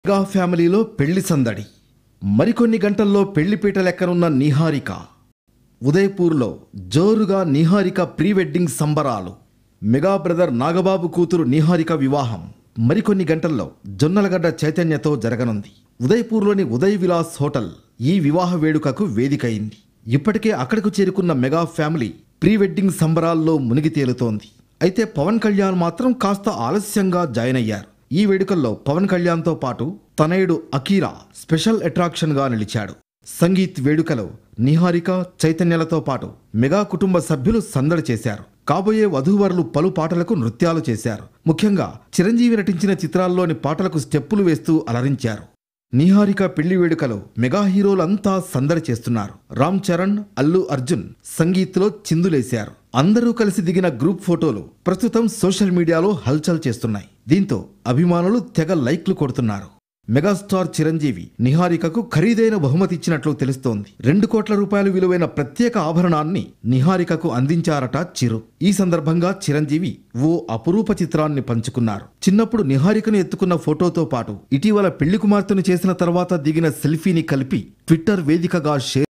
mega ఫ్యామిలీలో పెళ్లి సందడి మరికొన్ని గంటల్లో పెళ్లిపీట లెక్కనున్న నిహారిక ఉదయపూర్లో జోరుగా నిహారిక ప్రీ వెడ్డింగ్ సంబరాలు మెగా బ్రదర్ నాగబాబు కూతురు నిహారిక వివాహం మరికొన్ని గంటల్లో జొన్నలగడ్డ చైతన్యతో జరగనుంది ఉదయపూర్లోని ఉదయ్ విలాస్ హోటల్ ఈ వివాహ వేడుకకు వేదికైంది ఇప్పటికే అక్కడకు చేరుకున్న మెగా ఫ్యామిలీ ప్రీ వెడ్డింగ్ సంబరాల్లో మునిగి తేలుతోంది అయితే పవన్ కళ్యాణ్ మాత్రం కాస్త ఆలస్యంగా జాయిన్ అయ్యారు ఈ వేడుకల్లో పవన్ కళ్యాణ్తో పాటు తనయుడు అకీరా స్పెషల్ అట్రాక్షన్గా నిలిచాడు సంగీత్ వేడుకలో నిహారిక చైతన్యలతో పాటు మెగా కుటుంబ సభ్యులు సందడి చేశారు కాబోయే వధూవరులు పలు పాటలకు నృత్యాలు చేశారు ముఖ్యంగా చిరంజీవి నటించిన చిత్రాల్లోని పాటలకు స్టెప్పులు వేస్తూ అలరించారు నిహారిక పెళ్లి వేడుకలో మెగా హీరోలంతా సందడి చేస్తున్నారు రామ్ చరణ్ అల్లు అర్జున్ సంగీత్లో చిందులేశారు అందరూ కలిసి దిగిన గ్రూప్ ఫోటోలు ప్రస్తుతం సోషల్ మీడియాలో హల్చల్ చేస్తున్నాయి దీంతో అభిమానులు తెగ లైక్లు కొడుతున్నారు మెగాస్టార్ చిరంజీవి నిహారికకు ఖరీదైన బహుమతి ఇచ్చినట్లు తెలుస్తోంది రెండు కోట్ల రూపాయలు విలువైన ప్రత్యేక ఆభరణాన్ని నిహారికకు అందించారట చిరు ఈ సందర్భంగా చిరంజీవి ఓ అపురూప చిత్రాన్ని పంచుకున్నారు చిన్నప్పుడు నిహారికను ఎత్తుకున్న ఫోటోతో పాటు ఇటీవల పెళ్లి కుమార్తెను చేసిన తర్వాత దిగిన సెల్ఫీని కలిపి ట్విట్టర్ వేదికగా షేర్